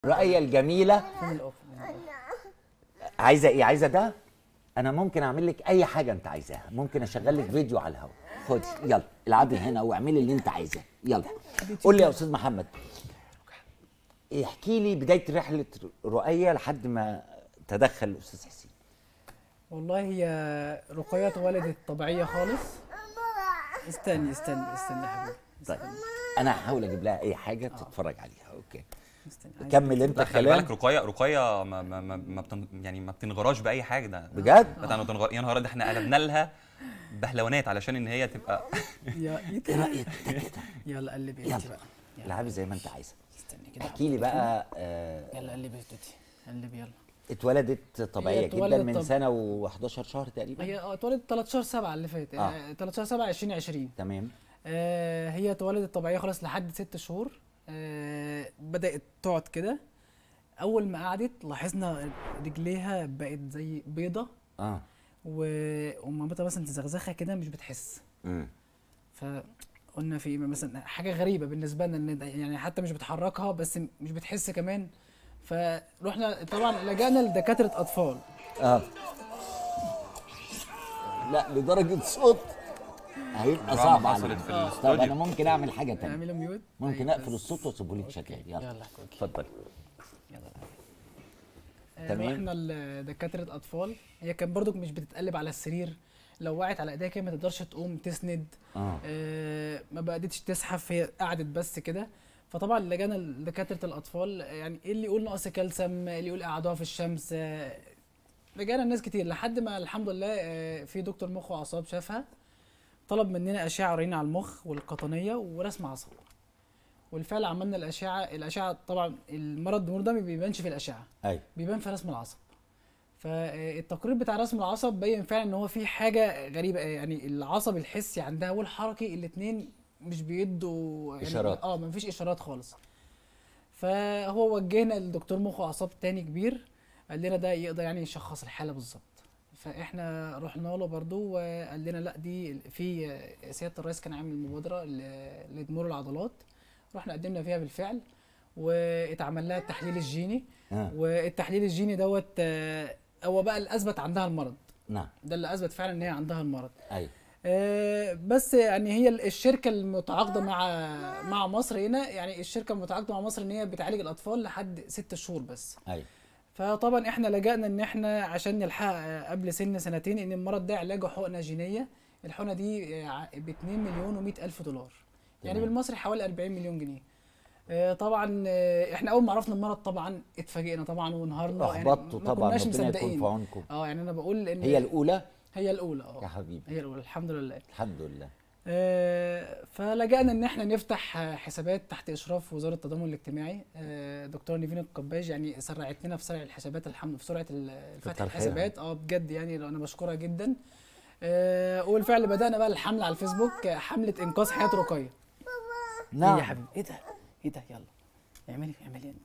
رؤية الجميلة فين الاوف عايزة ايه عايزة ده انا ممكن اعمل لك اي حاجة انت عايزاها ممكن اشغل لك فيديو على الهواء خدي يلا العبي هنا واعملي اللي انت عايزاه يلا قول لي يا استاذ محمد احكي لي بداية رحلة رؤية لحد ما تدخل الاستاذ حسين والله هي رقية اتولدت طبيعية خالص استني استني استني يا حبيبي طيب انا هحاول اجيب لها اي حاجة تتفرج عليها اوكي استني عايز- كمل انت خلي كلام بالك رقية رقية ما ما ما, ما بتن يعني ما بتنغراش بأي حاجة ده بجد ده أنا بتنغر... يا نهار ده احنا قلبنا لها بهلوانات علشان إن هي تبقى يا ايه ايه ده؟ رايك ده كده يلا قلبي يلا. انت بقى يلا العبي زي ما انت عايزه استني كده احكي لي بقى آه يلا قلبي يا توتي قلبي يلا اتولدت طبيعيه هي جدا اتولدت من طب- سنه و11 شهر تقريبا هي اه اتولدت 13 7 اللي فات آه. آه. 13 7 2020 تمام آه هي اتولدت طبيعيه خلاص لحد ست شهور آه بدات تقعد كده اول ما قعدت لاحظنا رجليها بقت زي بيضه اه و- ومامتها مثلا تزغزغها كده مش بتحس امم فقلنا في مثلا حاجه غريبه بالنسبه لنا ان ده- يعني حتى مش بتحركها بس مش بتحس كمان فروحنا طبعا لجأنا لدكاتره اطفال اه لا لدرجه صوت هيبقى دراما صعب حصلت عليك في طب الاستوديو. انا ممكن اعمل حاجه تانية اعملوا ميوت ممكن أيوة، اقفل بس. الصوت واسيبه لك شغال يلا يلا كوكي اتفضل يلا آه، تمام. رحنا لدكاتره اطفال هي كان برضو مش بتتقلب على السرير لو وقعت على ايديها كده ما تقدرش تقوم تسند اه آه، ما بقتش تزحف هي قعدت بس كده فطبعا لجانا لدكاتره الاطفال يعني ايه اللي يقول نقص كالسيوم اللي يقول قعدوها في الشمس آه، لجانا ناس كتير لحد ما الحمد لله آه، في دكتور مخ واعصاب شافها طلب مننا اشعه رنين على المخ والقطنيه ورسم عصب والفعل عملنا الاشعه الاشعه طبعا المرض النمور ده ما بيبانش في الاشعه ايوه بيبان في رسم العصب فالتقرير بتاع رسم العصب بين فعلا ان هو في حاجه غريبه يعني العصب الحسي عندها والحركي الاثنين مش بيدوا يعني إشارات. اه ما فيش اشارات خالص فهو وجهنا لدكتور مخ واعصاب تاني كبير قال لنا ده يقدر يعني يشخص الحاله بالظبط فاحنا رحنا له برضو وقال لنا لا دي في سياده الرئيس كان عامل مبادره ل- لنمور العضلات رحنا قدمنا فيها بالفعل واتعمل لها التحليل الجيني آه. والتحليل الجيني دوت آه، هو بقى اللي اثبت عندها المرض نعم ده اللي اثبت فعلا ان هي عندها المرض ايوه آه، بس يعني هي الشركه المتعاقده مع مع مصر هنا يعني الشركه المتعاقده مع مصر ان هي بتعالج الاطفال لحد ست شهور بس ايوه فطبعا احنا لجأنا ان احنا عشان نلحقها قبل سن سنتين ان المرض ده علاجه حقنه جينيه الحقنه دي ب 2 مليون و100 الف دولار يعني تمام. بالمصري حوالي 40 مليون جنيه آه، طبعا آه، احنا اول ما عرفنا المرض طبعا اتفاجئنا طبعا وانهارنا احبطتوا ما طبعا كناش ربنا يكون مصدقين في عونكم اه يعني انا بقول ان هي الاولى هي الاولى يا اه حبيبي هي الاولى الحمد لله الحمد لله آه، فلجأنا ان احنا نفتح آه، حسابات تحت اشراف وزاره التضامن الاجتماعي آه، دكتوره نيفين القباج يعني سرعت لنا في سرع الحسابات الحمد في سرعه ال- فتح كتر الحسابات اه بجد يعني انا بشكرها جدا آه، وبالفعل بدانا بقى الحمله على الفيسبوك آه، حمله انقاذ حياه رقيه نعم ايه يا حبيبي ايه ده ايه ده يلا اعملي اعملي انت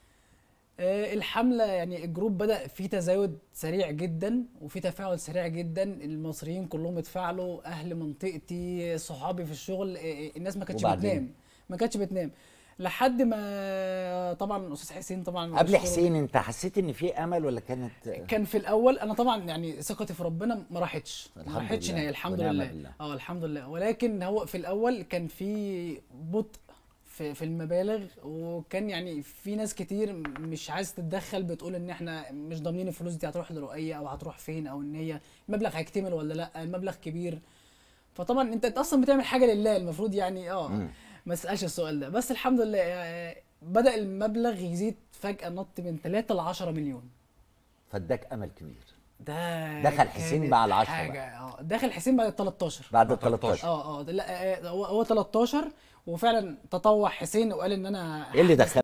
آه، الحملة يعني الجروب بدأ فيه تزايد سريع جدا وفي تفاعل سريع جدا المصريين كلهم اتفاعلوا أهل منطقتي صحابي في الشغل آه، الناس ما كانتش وبعدين؟ بتنام ما كانتش بتنام لحد ما طبعا أستاذ حسين طبعا قبل بشكره. حسين انت حسيت ان في امل ولا كانت كان في الاول انا طبعا يعني ثقتي في ربنا ما راحتش ما الحمد راحتش لله. نهائي الحمد ونعم لله بالله. اه الحمد لله ولكن هو في الاول كان في بطء في في المبالغ وكان يعني في ناس كتير مش عايز تتدخل بتقول ان احنا مش ضامنين الفلوس دي هتروح لرؤيه او هتروح فين او ان هي المبلغ هيكتمل ولا لا المبلغ كبير فطبعا انت انت اصلا بتعمل حاجه لله المفروض يعني اه مم. ما تسالش السؤال ده بس الحمد لله آه، بدا المبلغ يزيد فجاه نط من 3 ل 10 مليون فاداك امل كبير ده دخل حسين كانت بقى على العشرة حاجه اه دخل حسين بعد ال 13 بعد ال 13. 13 اه اه لا آه، هو هو 13 وفعلا تطوع حسين وقال ان انا ايه اللي دخل